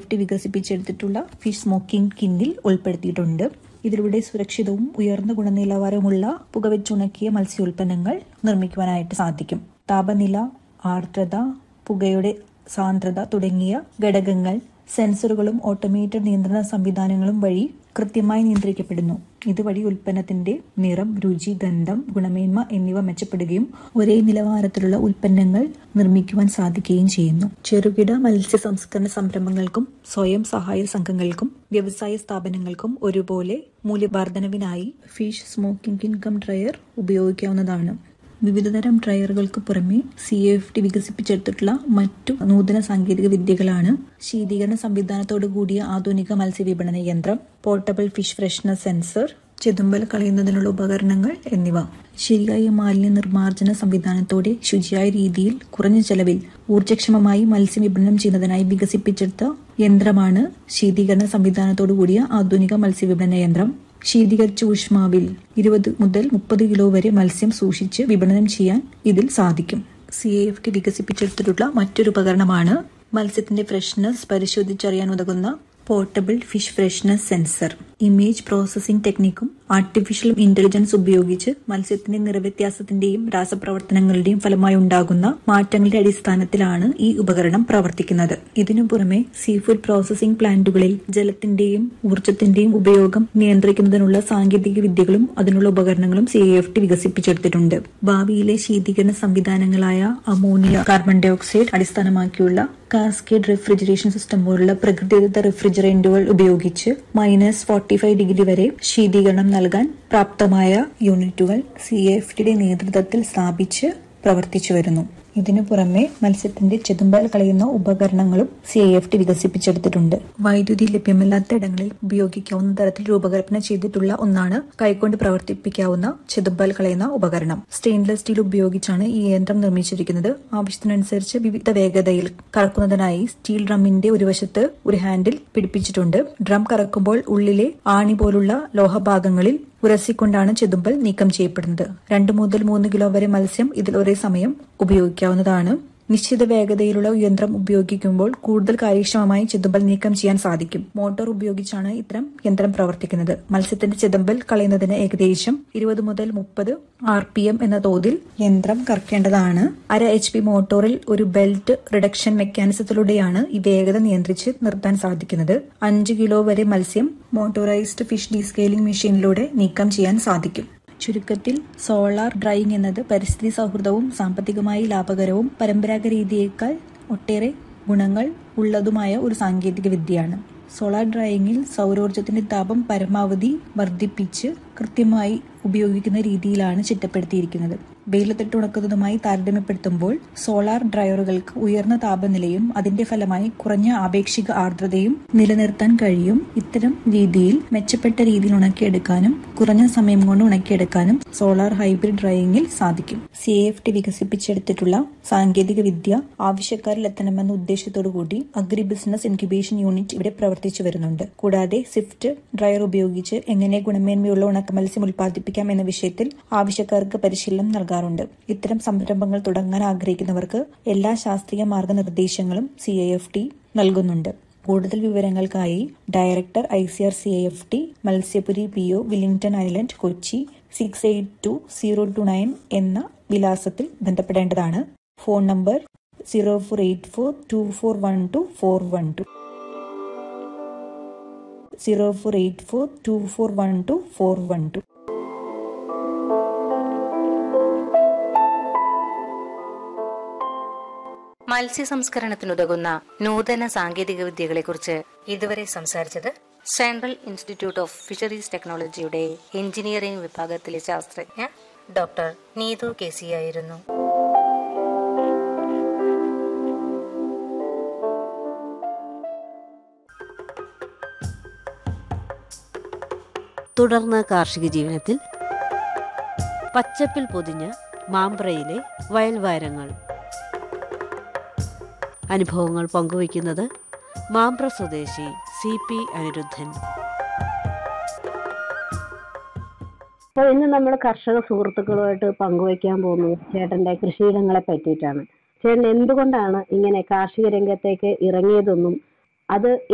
F T വികസിപ്പിച്ചെടുത്തിട്ടുള്ള fish smoking കിന്നിൽ ഉൾപ്പെടുത്തിയിട്ടുണ്ട് ഇതിലൂടെ സുരക്ഷിതവും ഉയർന്ന ഗുണനിലവാരമുള്ള പുകവെച്ചുണക്കിയ മത്സ്യോൽപ്പന്നങ്ങൾ നിർമ്മിക്കുവാനായിട്ട് സാധിക്കും താപനില ആർദ്രത പുകയുടെ സാന്ദ്രത തുടങ്ങിയ ഘടകങ്ങൾ സെൻസറുകളും ഓട്ടോമേറ്റഡ് നിയന്ത്രണ സംവിധാനങ്ങളും വഴി കൃത്യമായി നിയന്ത്രിക്കപ്പെടുന്നു ഇതുവഴി ഉൽപ്പന്നത്തിന്റെ നിറം രുചി ഗന്ധം ഗുണമേന്മ എന്നിവ മെച്ചപ്പെടുകയും ഒരേ നിലവാരത്തിലുള്ള ഉൽപ്പന്നങ്ങൾ നിർമ്മിക്കുവാൻ സാധിക്കുകയും ചെയ്യുന്നു ചെറുകിട മത്സ്യ സംസ്കരണ സംരംഭങ്ങൾക്കും സ്വയം സഹായ സംഘങ്ങൾക്കും വ്യവസായ സ്ഥാപനങ്ങൾക്കും ഒരുപോലെ മൂല്യവർദ്ധനവിനായി ഫിഷ് സ്മോക്കിംഗ് ഇൻകം ഡ്രയർ ഉപയോഗിക്കാവുന്നതാണ് വിവിധതരം ഡ്രയറുകൾക്ക് പുറമെ സി എഫ് ടി വികസിപ്പിച്ചെടുത്തിട്ടുള്ള മറ്റു നൂതന സാങ്കേതിക വിദ്യകളാണ് ശീതീകരണ സംവിധാനത്തോടു കൂടിയ ആധുനിക മത്സ്യവിപണന യന്ത്രം പോർട്ടബിൾ ഫിഷ് ഫ്രഷ്നർ സെൻസർ ചെതുമ്പൽ കളയുന്നതിനുള്ള ഉപകരണങ്ങൾ എന്നിവ ശരിയായ മാലിന്യ നിർമ്മാർജ്ജന സംവിധാനത്തോടെ ശുചിയായ രീതിയിൽ കുറഞ്ഞ ചെലവിൽ ഊർജ്ജക്ഷമമായി മത്സ്യം വിപണനം ചെയ്യുന്നതിനായി വികസിപ്പിച്ചെടുത്ത യന്ത്രമാണ് ശീതീകരണ സംവിധാനത്തോടു കൂടിയ ആധുനിക മത്സ്യവിപണന യന്ത്രം ശീതീകരിച്ച ഊഷ്മാവിൽ ഇരുപത് മുതൽ മുപ്പത് കിലോ വരെ മത്സ്യം സൂക്ഷിച്ച് വിപണനം ചെയ്യാൻ ഇതിൽ സാധിക്കും സി എ എഫ് ടി വികസിപ്പിച്ചെടുത്തിട്ടുള്ള മറ്റൊരു ഉപകരണമാണ് മത്സ്യത്തിന്റെ ഫ്രഷ്നസ് പരിശോധിച്ചറിയാൻ ഉതകുന്ന portable fish freshness sensor image processing ടെക്നിക്കും ആർട്ടിഫിഷ്യൽ ഇന്റലിജൻസ് ഉപയോഗിച്ച് മത്സ്യത്തിന്റെ നിറവ്യത്യാസത്തിന്റെയും രാസപ്രവർത്തനങ്ങളുടെയും ഫലമായി ഉണ്ടാകുന്ന മാറ്റങ്ങളുടെ അടിസ്ഥാനത്തിലാണ് ഈ ഉപകരണം പ്രവർത്തിക്കുന്നത് ഇതിനു പുറമെ സീ ഫുഡ് പ്രോസസ്സിംഗ് പ്ലാന്റുകളിൽ ജലത്തിന്റെയും ഊർജ്ജത്തിന്റെയും ഉപയോഗം നിയന്ത്രിക്കുന്നതിനുള്ള സാങ്കേതിക വിദ്യകളും അതിനുള്ള ഉപകരണങ്ങളും സി എഫ് ടി വികസിപ്പിച്ചെടുത്തിട്ടുണ്ട് ഭാവിയിലെ ശീതീകരണ സംവിധാനങ്ങളായ അമോണിയ കാർബൺ ഡൈ ഓക്സൈഡ് അടിസ്ഥാനമാക്കിയുള്ള കാസ്കേഡ് റെഫ്രിജറേഷൻ സിസ്റ്റം പോലുള്ള പ്രകൃതിദത്ത റെഫ്രിജറന്റുകൾ ഉപയോഗിച്ച് മൈനസ് ഫോർട്ടി ഫൈവ് ഡിഗ്രി വരെ ശീതീകരണം നൽകാൻ പ്രാപ്തമായ യൂണിറ്റുകൾ സി എഫ് ടിയുടെ നേതൃത്വത്തിൽ സ്ഥാപിച്ച് പ്രവർത്തിച്ചു വരുന്നു ഇതിനു പുറമെ മത്സ്യത്തിന്റെ ചെതുമ്പൽ കളയുന്ന ഉപകരണങ്ങളും സി ഐ എഫ് ടി വികസിപ്പിച്ചെടുത്തിട്ടുണ്ട് വൈദ്യുതി ലഭ്യമല്ലാത്ത ഇടങ്ങളിൽ ഉപയോഗിക്കാവുന്ന തരത്തിൽ രൂപകൽപ്പന ചെയ്തിട്ടുള്ള ഒന്നാണ് കൈകൊണ്ട് പ്രവർത്തിപ്പിക്കാവുന്ന ചെതുമ്പൽ കളയുന്ന ഉപകരണം സ്റ്റെയിൻലെസ് സ്റ്റീൽ ഉപയോഗിച്ചാണ് ഈ യന്ത്രം നിർമ്മിച്ചിരിക്കുന്നത് ആവശ്യത്തിനനുസരിച്ച് വിവിധ വേഗതയിൽ കറക്കുന്നതിനായി സ്റ്റീൽ ഡ്രമ്മിന്റെ ഒരു വശത്ത് ഒരു ഹാൻഡിൽ പിടിപ്പിച്ചിട്ടുണ്ട് ഡ്രം കറക്കുമ്പോൾ ഉള്ളിലെ ആണി പോലുള്ള ലോഹഭാഗങ്ങളിൽ ഉരസിക്കൊണ്ടാണ് ചെതുമ്പൽ നീക്കം ചെയ്യപ്പെടുന്നത് രണ്ട് മുതൽ മൂന്ന് കിലോ വരെ മത്സ്യം ഇതിൽ ഒരേ സമയം ഉപയോഗിക്കാവുന്നതാണ് നിശ്ചിത വേഗതയിലുള്ള യന്ത്രം ഉപയോഗിക്കുമ്പോൾ കൂടുതൽ കാര്യക്ഷമമായി ചെതുമ്പൽ നീക്കം ചെയ്യാൻ സാധിക്കും മോട്ടോർ ഉപയോഗിച്ചാണ് ഇത്തരം യന്ത്രം പ്രവർത്തിക്കുന്നത് മത്സ്യത്തിന്റെ ചെതുമ്പൽ കളയുന്നതിന് ഏകദേശം ഇരുപത് മുതൽ മുപ്പത് ആർ പി എം എന്ന തോതിൽ യന്ത്രം കറക്കേണ്ടതാണ് അര എച്ച് പി മോട്ടോറിൽ ഒരു ബെൽറ്റ് റിഡക്ഷൻ മെക്കാനിസത്തിലൂടെയാണ് ഈ വേഗത നിയന്ത്രിച്ച് നിർത്താൻ സാധിക്കുന്നത് അഞ്ച് കിലോ വരെ മത്സ്യം മോട്ടോറൈസ്ഡ് ഫിഷ് ഡീസ്കെയിലിംഗ് മെഷീനിലൂടെ നീക്കം ചെയ്യാൻ സാധിക്കും ചുരുക്കത്തിൽ സോളാർ ഡ്രൈയിങ് എന്നത് പരിസ്ഥിതി സൗഹൃദവും സാമ്പത്തികമായി ലാഭകരവും പരമ്പരാഗത രീതിയേക്കാൾ ഒട്ടേറെ ഗുണങ്ങൾ ഉള്ളതുമായ ഒരു സാങ്കേതിക വിദ്യയാണ് സോളാർ ഡ്രൈയിങ്ങിൽ സൗരോർജ്ജത്തിന്റെ താപം പരമാവധി വർദ്ധിപ്പിച്ച് കൃത്യമായി ഉപയോഗിക്കുന്ന രീതിയിലാണ് ചിട്ടപ്പെടുത്തിയിരിക്കുന്നത് വെയിലത്തിട്ട് ഉണക്കുന്നതുമായി താരതമ്യപ്പെടുത്തുമ്പോൾ സോളാർ ഡ്രയറുകൾക്ക് ഉയർന്ന താപനിലയും അതിന്റെ ഫലമായി കുറഞ്ഞ ആപേക്ഷിക ആർദ്രതയും നിലനിർത്താൻ കഴിയും ഇത്തരം രീതിയിൽ മെച്ചപ്പെട്ട രീതിയിൽ ഉണക്കിയെടുക്കാനും കുറഞ്ഞ സമയം കൊണ്ട് ഉണക്കിയെടുക്കാനും സോളാർ ഹൈബ്രിഡ് ഡ്രൈയിങ്ങിൽ സാധിക്കും സി എഫ് ടി വികസിപ്പിച്ചെടുത്തിട്ടുള്ള സാങ്കേതിക വിദ്യ ആവശ്യക്കാരിൽ എത്തണമെന്ന ഉദ്ദേശത്തോടു കൂടി അഗ്രി ബിസിനസ് ഇൻക്യുബേഷൻ യൂണിറ്റ് ഇവിടെ പ്രവർത്തിച്ചു വരുന്നുണ്ട് കൂടാതെ സ്വിഫ്റ്റ് ഡ്രയർ ഉപയോഗിച്ച് എങ്ങനെ ഗുണമേന്മയുള്ള ഉണക്കമത്സ്യം ഉൽപ്പാദിപ്പിക്കാം എന്ന വിഷയത്തിൽ ആവശ്യക്കാർക്ക് പരിശീലനം നൽകാറുണ്ട് ഇത്തരം സംരംഭങ്ങൾ തുടങ്ങാൻ ആഗ്രഹിക്കുന്നവർക്ക് എല്ലാ ശാസ്ത്രീയ മാർഗനിർദ്ദേശങ്ങളും സി ഐ എഫ് ടി നൽകുന്നുണ്ട് കൂടുതൽ വിവരങ്ങൾക്കായി director I C R C I F T Matsyapuri P O Willingdon Island Kochi six eight two zero two nine എന്ന വിലാസത്തിൽ ബന്ധപ്പെടേണ്ടതാണ് phone number zero four eight four two four one two four one two zero four eight four two four one two four one two മത്സ്യ സംസ്കരണത്തിനുതകുന്ന നൂതന സാങ്കേതിക വിദ്യകളെക്കുറിച്ച് ഇതുവരെ സംസാരിച്ചത് സെൻട്രൽ ഇൻസ്റ്റിറ്റ്യൂട്ട് ഓഫ് ഫിഷറീസ് ടെക്നോളജിയുടെ എഞ്ചിനീയറിംഗ് വിഭാഗത്തിലെ ശാസ്ത്രജ്ഞ ഡോക്ടർ നീതു കെ സി ആയിരുന്നു തുടർന്ന് കാർഷിക ജീവനത്തിൽ പച്ചപ്പിൽ പൊതിഞ്ഞ മാമ്പ്രയിലെ വയൽവാരങ്ങൾ അനുഭവങ്ങൾ പങ്കുവയ്ക്കുന്നത് മാമ്പ്ര സ്വദേശി സി പി അനിരുദ്ധൻ അപ്പോൾ ഇന്ന് നമ്മൾ കർഷക സുഹൃത്തുക്കളുമായിട്ട് പങ്കുവയ്ക്കാൻ പോകുന്നത് ചേട്ടന്റെ കൃഷിയിടങ്ങളെ പറ്റിയിട്ടാണ് ചേട്ടൻ എന്തുകൊണ്ടാണ് ഇങ്ങനെ കാർഷിക രംഗത്തേക്ക് ഇറങ്ങിയതെന്നും അത്